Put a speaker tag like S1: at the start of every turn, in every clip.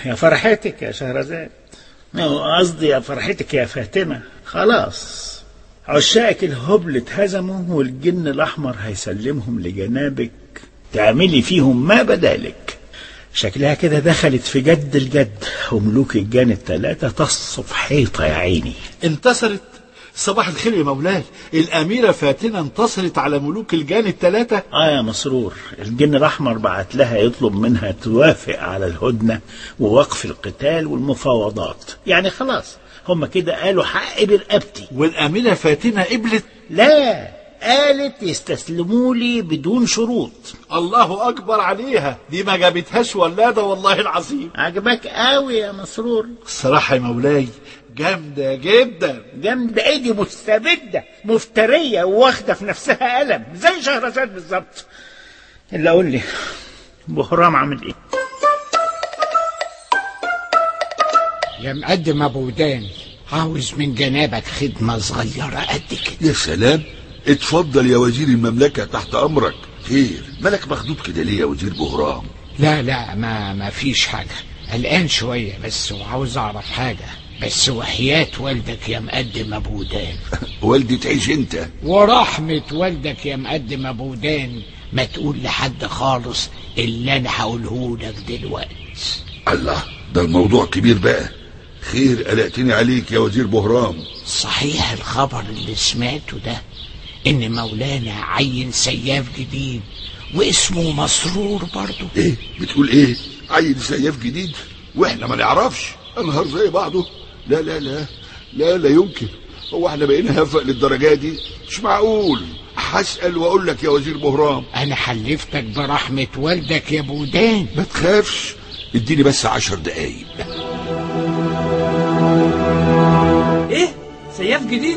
S1: يا فرحتك يا شهرزاد قصدي يا فرحتك يا فاتمة خلاص عشاقك الهبل اتهزموا والجن الأحمر هيسلمهم لجنابك تعملي فيهم ما بدالك شكلها كده دخلت في جد الجد وملوك الجان التلاتة تصف حيطة يا عيني
S2: انتصرت صباح الخير يا مولاي الأميرة فاتنة انتصرت على ملوك الجان الثلاثة
S1: اه يا مسرور الجن الأحمر بعت لها يطلب منها توافق على الهدنة ووقف القتال والمفاوضات يعني خلاص هم كده قالوا حق برقبتي
S2: والأميرة فاتنة قبلت
S1: لا قالت يستسلموا لي بدون شروط
S2: الله أكبر عليها دي ما جابتهاش ولادة والله العظيم
S1: عجبك قوي يا مسرور
S2: الصراحة يا مولاي جامدة جدا
S1: جامدة ايه دي مستبدة مفترية واخدة في نفسها قلم زي شهرزاد بالظبط اللي اقول لي بهرام عامل ايه
S3: يا مقدم ابو ودان عاوز من جنابك خدمة صغيرة قد كده
S4: يا سلام اتفضل يا وزير المملكة تحت أمرك خير مالك مخدود كده ليه يا وزير بهرام
S3: لا لا ما ما فيش حاجة قلقان شوية بس وعاوز أعرف حاجة بس وحياة والدك يا مقدم أبو ودان
S4: والدي تعيش انت
S3: ورحمة والدك يا مقدم أبو ودان ما تقول لحد خالص اللي أنا هقوله لك دلوقتي
S4: الله ده الموضوع كبير بقى خير قلقتني عليك يا وزير بهرام
S3: صحيح الخبر اللي سمعته ده إن مولانا عين سياف جديد واسمه مسرور برضه
S4: ايه بتقول ايه عيل سياف جديد واحنا ما نعرفش انهار زي بعضه لا لا لا لا لا يمكن هو احنا بقينا هفق للدرجه دي مش معقول هسال واقول لك يا وزير بهرام
S3: أنا حلفتك برحمة والدك يا أبو ودان
S4: ما تخافش اديني بس عشر دقايق
S5: ايه سياف جديد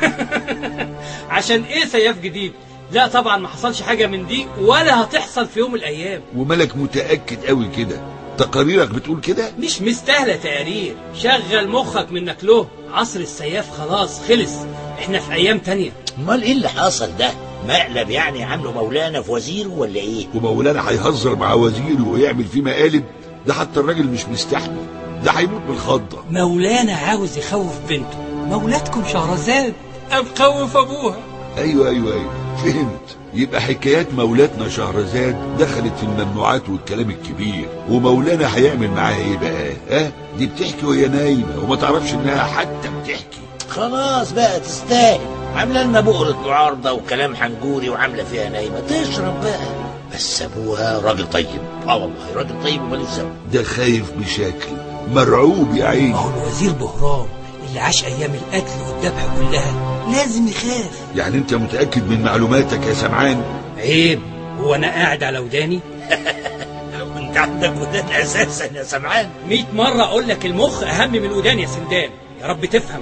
S5: عشان ايه سياف جديد لا طبعا ما حصلش حاجة من دي ولا هتحصل في يوم من الأيام
S4: ومالك متاكد قوي كده تقاريرك بتقول كده
S5: مش مستاهلة تقارير شغل مخك منك له عصر السياف خلاص خلص احنا في أيام تانية
S6: امال ايه اللي حصل ده مقلب يعني عامله مولانا في وزيره ولا ايه
S4: ومولانا هيهزر مع وزيره ويعمل فيه مقالب ده حتى الراجل مش مستحمل ده هيموت بالخضه
S5: مولانا عاوز يخوف بنته مولاتكم شهرزاد أم خوف أبوها
S4: ايوه ايوه ايوه فهمت يبقى حكايات مولاتنا شهرزاد دخلت في الممنوعات والكلام الكبير ومولانا هيعمل معاها ايه بقى ها دي بتحكي وهي نايمه وما تعرفش انها حتى بتحكي
S6: خلاص بقى تستاهل عامله لنا بؤرة معارضة وكلام حنجوري وعاملة فيها نايمة تشرب بقى بس ابوها راجل طيب اه والله راجل طيب ومالوش ذنب
S4: ده خايف بشكل مرعوب يا عيني
S5: ما هو الوزير بهرام اللي عاش أيام القتل والذبح كلها لازم يخاف
S4: يعني انت متاكد من معلوماتك يا سمعان
S5: عيب هو أنا قاعد على وداني
S6: وانت عندك ودان اساسا يا سمعان
S5: مئة مرة أقول لك المخ أهم من الودان يا سندان يا رب تفهم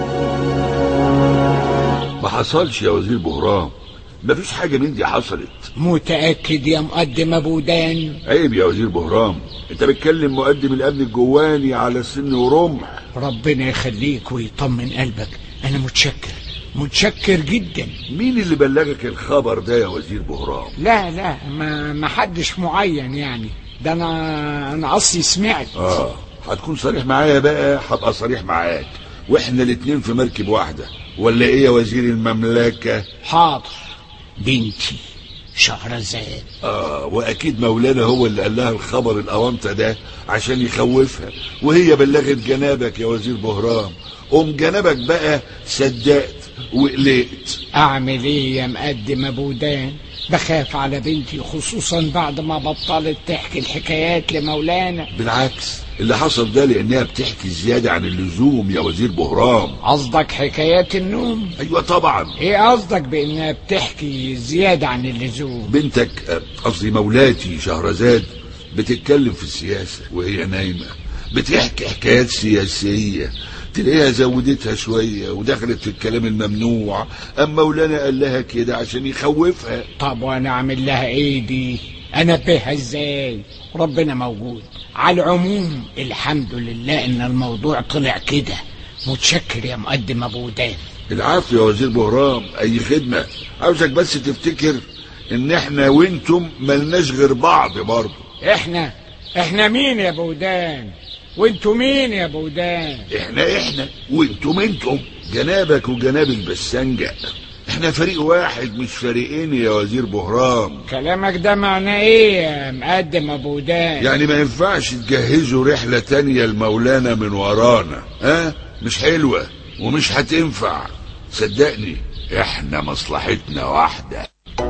S4: ما حصلش يا وزير بهرام مفيش حاجه من دي حصلت
S3: متأكد يا مقدم أبو ودان
S4: عيب يا وزير بهرام انت بتكلم مقدم الامن الجواني على سن ورمح
S3: ربنا يخليك ويطمن قلبك أنا متشكر متشكر جدا
S4: مين اللي بلغك الخبر ده يا وزير بهرام
S3: لا لا ما ما حدش معين يعني ده انا انا اصلي سمعت
S4: اه هتكون صريح معايا بقى هبقى صريح معاك واحنا الاتنين في مركب واحده ولا ايه يا وزير المملكه
S3: حاضر بنتي شهرزاد
S4: اه واكيد مولانا هو اللي قال لها الخبر الاونطه ده عشان يخوفها وهي بلغت جنابك يا وزير بهرام قوم جنابك بقى صدقت وقلقت
S3: اعمل ايه يا مقدم ابو دان بخاف على بنتي خصوصا بعد ما بطلت تحكي الحكايات لمولانا
S4: بالعكس اللي حصل ده لانها بتحكي زياده عن اللزوم يا وزير بهرام
S3: قصدك حكايات النوم
S4: ايوه طبعا
S3: ايه قصدك بانها بتحكي زيادة عن اللزوم
S4: بنتك آه، قصدي مولاتي شهرزاد بتتكلم في السياسة وهي نايمة بتحكي حكايات سياسية تلاقيها زودتها شوية ودخلت في الكلام الممنوع أما مولانا قال لها كده عشان يخوفها
S3: طب وانا اعمل لها ايه دي انبهها ازاي ربنا موجود على العموم الحمد لله ان الموضوع طلع كده متشكر يا مقدم ابو ودان
S4: العفو يا وزير بهرام أي خدمة عاوزك بس تفتكر إن إحنا وإنتم ملناش غير بعض برضه
S3: احنا احنا مين يا ابو ودان وانتوا مين يا بودان
S4: احنا احنا وانتم انتم جنابك وجناب البسنجة احنا فريق واحد مش فريقين يا وزير بهرام
S3: كلامك ده معناه ايه يا مقدم ابو بودان
S4: يعني ما ينفعش تجهزوا رحلة تانية لمولانا من ورانا ها مش حلوة ومش هتنفع صدقني احنا مصلحتنا واحدة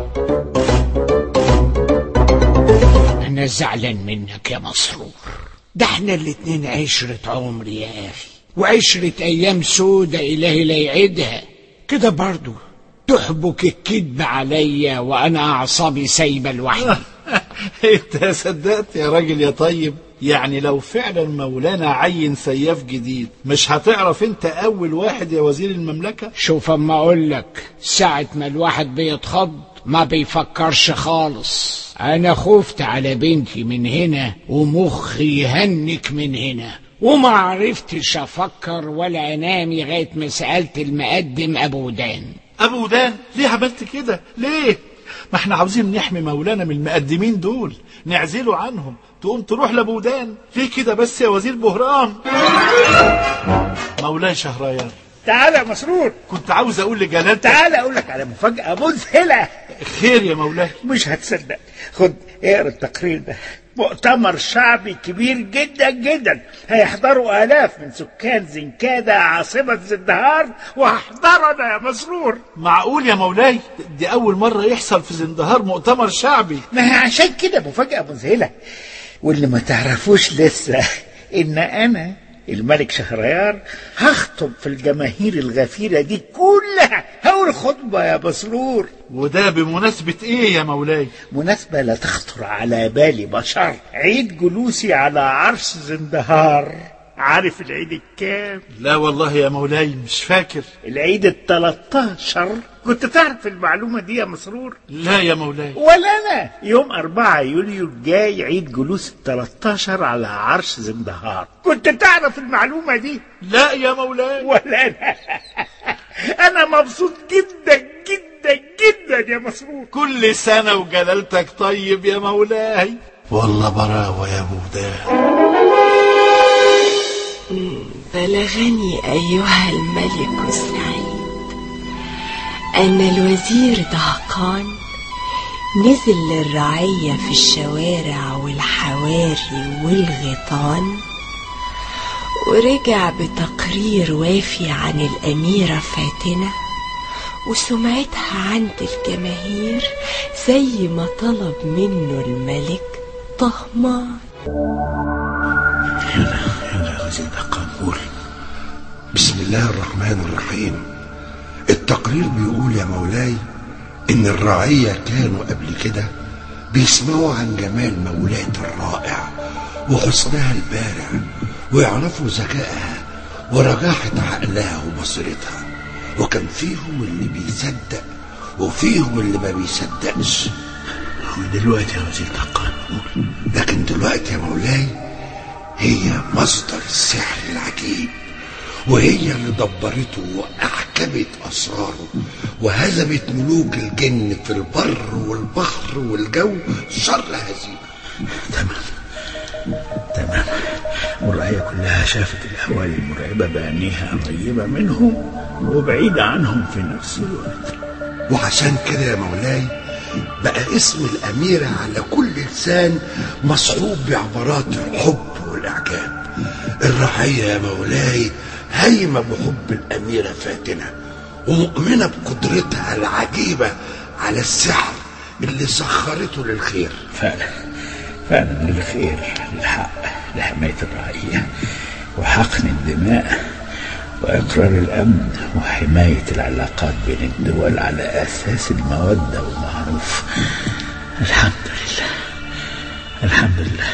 S3: انا زعلان منك يا مسرور ده احنا الاتنين عشرة عمر يا اخي وعشرة ايام سودة الهي لا يعيدها كده برضو تحبك الكذب عليا وانا اعصابي سايبه لوحدي
S2: انت صدقت يا راجل يا طيب يعني لو فعلا مولانا عين سياف جديد مش هتعرف انت اول واحد يا وزير المملكة
S3: شوف اما اقول لك ساعة ما الواحد بيتخض ما بيفكرش خالص انا خفت على بنتي من هنا ومخي يهنك من هنا وما عرفتش افكر ولا انام لغايه ما سالت المقدم ابو دان
S2: ابو دان ليه عملت كده ليه ما احنا عاوزين نحمي مولانا من المقدمين دول نعزله عنهم تقوم تروح لابو دان ليه كده بس يا وزير بهرام مولاي شهريار
S1: تعالى يا مسرور
S2: كنت عاوز اقول لجلالتك
S1: تعالى اقول لك على مفاجأة مذهلة
S2: خير يا مولاي
S1: مش هتصدق خد اقرا التقرير ده مؤتمر شعبي كبير جدا جدا هيحضروا آلاف من سكان زنكادة عاصمة زندهار وهحضرنا يا مسرور
S2: معقول يا مولاي دي اول مرة يحصل في زندهار مؤتمر شعبي
S1: ما هي عشان كده مفاجأة مذهلة واللي ما تعرفوش لسه إن أنا الملك شهريار هخطب في الجماهير الغفيرة دي كلها هقول خطبة يا مسرور
S2: وده بمناسبة ايه يا مولاي
S1: مناسبة لا تخطر على بال بشر عيد جلوسي على عرش زندهار عارف العيد الكام
S2: لا والله يا مولاي مش فاكر
S1: العيد التلتاشر كنت تعرف المعلومة دي يا مسرور
S2: لا يا مولاي
S1: ولا أنا يوم 4 يوليو الجاي عيد جلوس التلتاشر على عرش زندهار كنت تعرف المعلومة دي
S2: لا يا مولاي
S1: ولا أنا أنا مبسوط جدا جدا جدا يا مسرور
S2: كل سنة وجلالتك طيب يا مولاي والله براوة يا بودان
S7: بلغني أيها الملك السعيد أن الوزير دهقان نزل للرعية في الشوارع والحواري والغيطان ورجع بتقرير وافي عن الأميرة فاتنة وسمعتها عند الجماهير زي ما طلب منه الملك طهمان
S6: يلا يا وزير دقان قول
S8: بسم الله الرحمن الرحيم التقرير بيقول يا مولاي ان الرعية كانوا قبل كده بيسمعوا عن جمال مولاة الرائع وحسنها البارع ويعرفوا ذكائها ورجاحة عقلها وبصيرتها وكان فيهم اللي بيصدق وفيهم اللي ما بيصدقش
S6: ودلوقتي يا وزير دقان قول
S8: لكن دلوقتي يا مولاي هي مصدر السحر العجيب وهي اللي دبرته وأحكمت أسراره وهزمت ملوك الجن في البر والبحر والجو شر هزيمة
S6: تمام تمام والرعية كلها شافت الأهوال المرعبة بعينيها قريبة منهم وبعيدة عنهم في نفس الوقت
S8: وعشان كده يا مولاي بقى اسم الأميرة على كل لسان مصحوب بعبارات الحب والإعجاب الرعية يا مولاي هايمة بحب الأميرة فاتنة ومؤمنة بقدرتها العجيبة على السحر اللي سخرته للخير
S6: فعلا فعلا للخير للحق لحماية الرعية وحقن الدماء وإقرار الأمن وحماية العلاقات بين الدول على أساس المودة والمعروف الحمد لله الحمد لله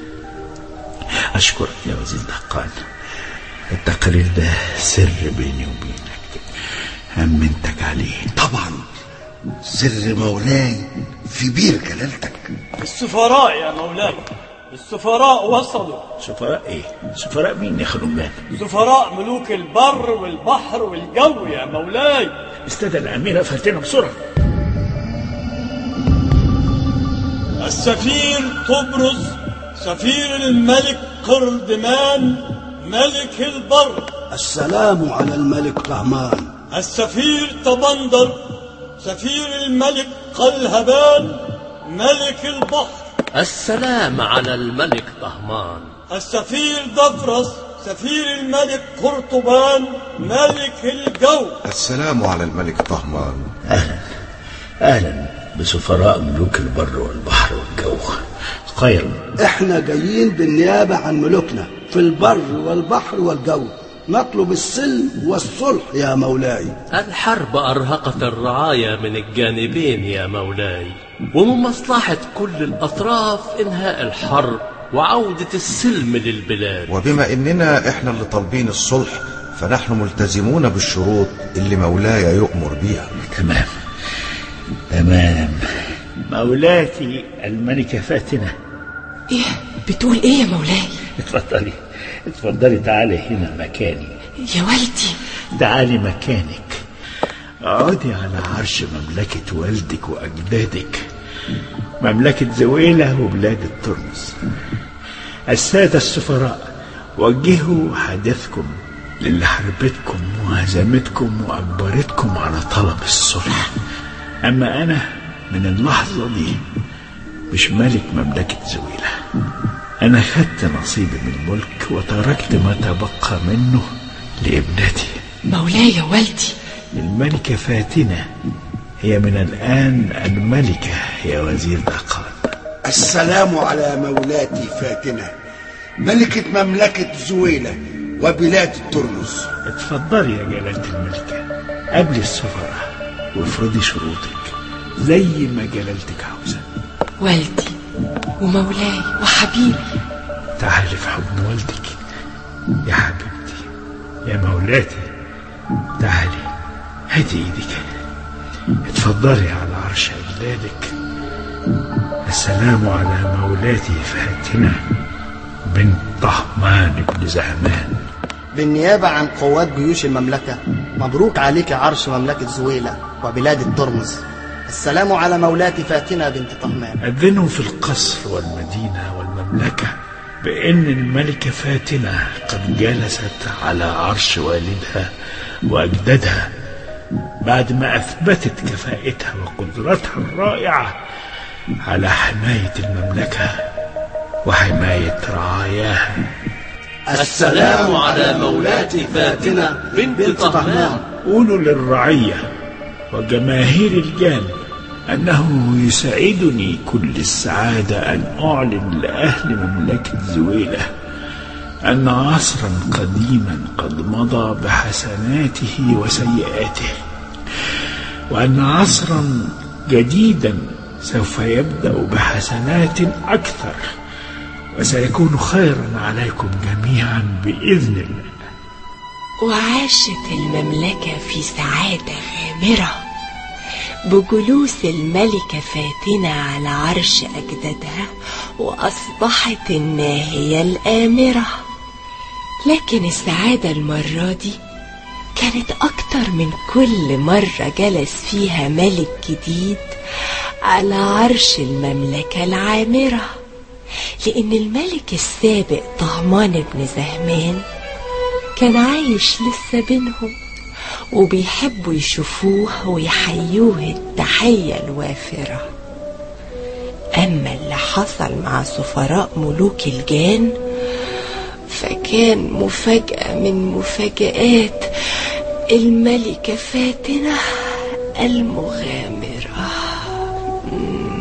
S6: أشكرك يا وزير دقان التقرير ده سر بيني وبينك أمنتك عليه
S8: طبعا سر مولاي في بير جلالتك
S9: السفراء يا مولاي السفراء وصلوا
S6: سفراء إيه؟ سفراء مين يا خلومبان؟
S9: سفراء ملوك البر والبحر والجو يا مولاي
S6: استدى الأميرة فاتنة بسرعة
S9: السفير طبرز سفير الملك قردمان ملك البر
S10: السلام على الملك طهمان
S9: السفير طبندر سفير الملك قلهبان ملك البحر
S11: السلام على الملك طهمان
S9: السفير دفرس سفير الملك قرطبان ملك الجو
S12: السلام على الملك طهمان
S1: أهلا أهلا بسفراء ملوك البر والبحر والجو خيرا
S10: احنا جايين بالنيابة عن ملوكنا في البر والبحر والجو نطلب السلم والصلح يا مولاي
S11: الحرب أرهقت الرعايا من الجانبين يا مولاي ومن مصلحة كل الأطراف إنهاء الحرب وعودة السلم للبلاد
S12: وبما اننا احنا اللي طالبين الصلح فنحن ملتزمون بالشروط اللي مولاي يؤمر بيها
S1: تمام تمام مولاتي الملكة فاتنة
S7: ايه بتقول ايه يا مولاي
S1: اتفضلي اتفضلي تعالي هنا مكاني
S7: يا والدي
S1: تعالي مكانك اقعدي على عرش مملكة والدك وأجدادك مملكة زويلة وبلاد الترمس السادة السفراء وجهوا حديثكم للي حربتكم وهزمتكم وأجبرتكم على طلب الصلح أما أنا من اللحظة دي مش ملك مملكة زويلة أنا خدت نصيبي من الملك وتركت ما تبقى منه لابنتي
S7: مولاي يا والدي
S1: الملكة فاتنة هي من الآن الملكة يا وزير دقان
S8: السلام على مولاتي فاتنة ملكة مملكة زويلة وبلاد الترمس
S1: اتفضلي يا جلالة الملكة قبل السفراء وافرضي شروطك زي ما جلالتك عاوزة
S7: والدي ومولاي وحبيبي
S1: تعالي في حضن والدك يا حبيبتي يا مولاتي تعالي هاتي ايدك اتفضلي على عرش اجدادك السلام على مولاتي فاتنة بنت طهمان بن زهمان
S13: بالنيابة عن قوات جيوش المملكة مبروك عليك عرش مملكة زويلة وبلاد الترمس السلام على مولاتي فاتنة بنت طهمان
S1: أذنوا في القصر والمدينة والمملكة بأن الملكة فاتنة قد جلست على عرش والدها وأجدادها بعد ما أثبتت كفاءتها وقدرتها الرائعة على حماية المملكة وحماية رعاياها
S11: السلام على مولاتي فاتنة بنت طهمان
S1: قولوا للرعية وجماهير الجان أنه يسعدني كل السعادة أن أعلن لأهل مملكة زويلة أن عصرا قديما قد مضى بحسناته وسيئاته وأن عصرا جديدا سوف يبدأ بحسنات أكثر وسيكون خيرا عليكم جميعا بإذن الله
S7: وعاشت المملكة في سعادة غامرة بجلوس الملكة فاتنة على عرش أجدادها وأصبحت الناهية الآمرة لكن السعادة المرة دي كانت أكتر من كل مرة جلس فيها ملك جديد على عرش المملكة العامرة لأن الملك السابق طهمان بن زهمان كان عايش لسه بينهم وبيحبوا يشوفوه ويحيوه التحية الوافرة أما اللي حصل مع سفراء ملوك الجان فكان مفاجأة من مفاجآت الملكة فاتنة المغامرة